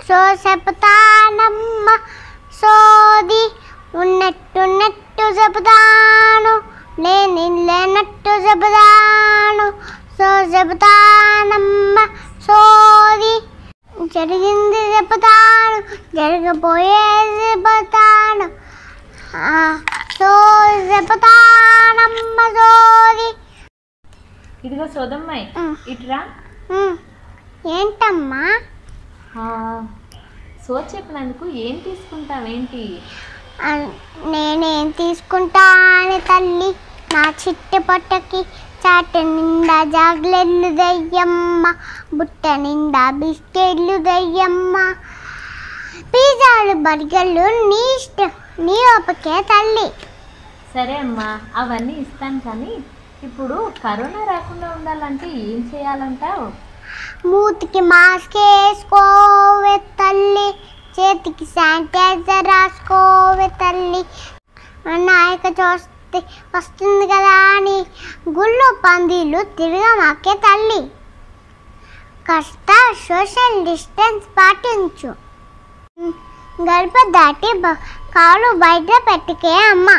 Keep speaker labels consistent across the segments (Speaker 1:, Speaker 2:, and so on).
Speaker 1: So చెప్తానమ్మ సోది ఉన్నట్టున్నట్టు చెబుతాను లేని లేనట్టు చెబుతాను సో చెబుతానమ్మ సోది జరిగింది చెబుతాను జరగబోయేది చెబుతాను ఆ, సో చెబుతానమ్మ సోది
Speaker 2: ఇదిగో సోదమ్మాయి
Speaker 1: ఉమ్.
Speaker 2: ఇటురా
Speaker 1: ఉమ్, ఏంటమ్మా
Speaker 2: ఆ, సోది చెప్పినందుకు ఏం తీసుకుంటావేంటి
Speaker 1: ఆ, నేనేం తీసుకుంటా అని తల్లి నా చిట్టు పొట్టకి చాట నిండా జాగ్లెళ్ళు దయ్యమ్మ బుట్ట నిండా బిస్కెట్లు దయ్యమ్మ పిజ్జాలు బర్గర్లు నీ ఇష్టం నీ ఓపకే తల్లి
Speaker 2: సరే అమ్మా అవన్నీ ఇస్తాను కానీ ఇప్పుడు కరోనా రాకుండా ఉండాలంటే ఏం చేయాలంటావు
Speaker 1: మూతికి మాస్క్ వేసుకోవే తల్లి చేతికి శానిటైజర్ రాసుకోవే తల్లి నాయక చూస్తే వస్తుంది కదా అని గుళ్ళు పందిళ్ళు తిరగమాకే తల్లి కాస్త సోషల్ డిస్టెన్స్ పాటించు గడప దాటి బ- కాలు బయట పెట్టుకే అమ్మ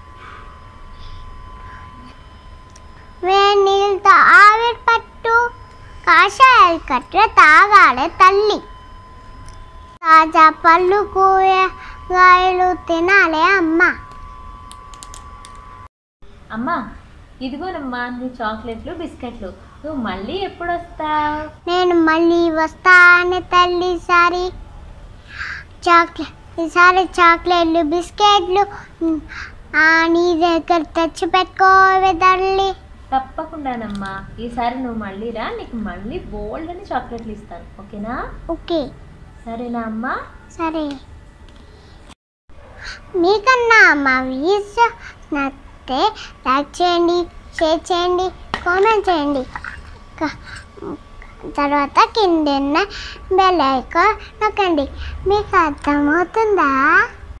Speaker 1: వేడి నీళ్ళతో ఆవిరి పట్టు కాషాయాలు కట్ట తాగాడే తల్లి తాజా పళ్ళు కూరగాయలు తినాలే అమ్మ
Speaker 2: అమ్మా ఇదిగోనమ్మా నీ చాక్లెట్లు బిస్కెట్లు నువ్వు మళ్ళీ ఎప్పుడు వస్తావు
Speaker 1: నేను మళ్ళీ వస్తాను తల్లి ఈసారి చాక్లెట్ ఈసారి చాక్లెట్లు బిస్కెట్లు ఉమ్, ఆ, నీ దగ్గర తెచ్చి పెట్టుకోవే తల్లి
Speaker 2: తప్పకుండానమ్మా ఈసారి నువ్వు మళ్ళీ రా నీకు మళ్ళీ బోల్డ్ అని చాక్లెట్లు ఇస్తాను ఓకేనా
Speaker 1: ఓకే
Speaker 2: సరేనా అమ్మా
Speaker 1: సరే మీకన్నా మా వీడియోస్ నచ్చితే లైక్ చేయండి షేర్ చేయండి కామెంట్ చేయండి క- తర్వాత కింద బెల్ ఐకాన్ నొక్కండి మీకు అర్థమవుతుందా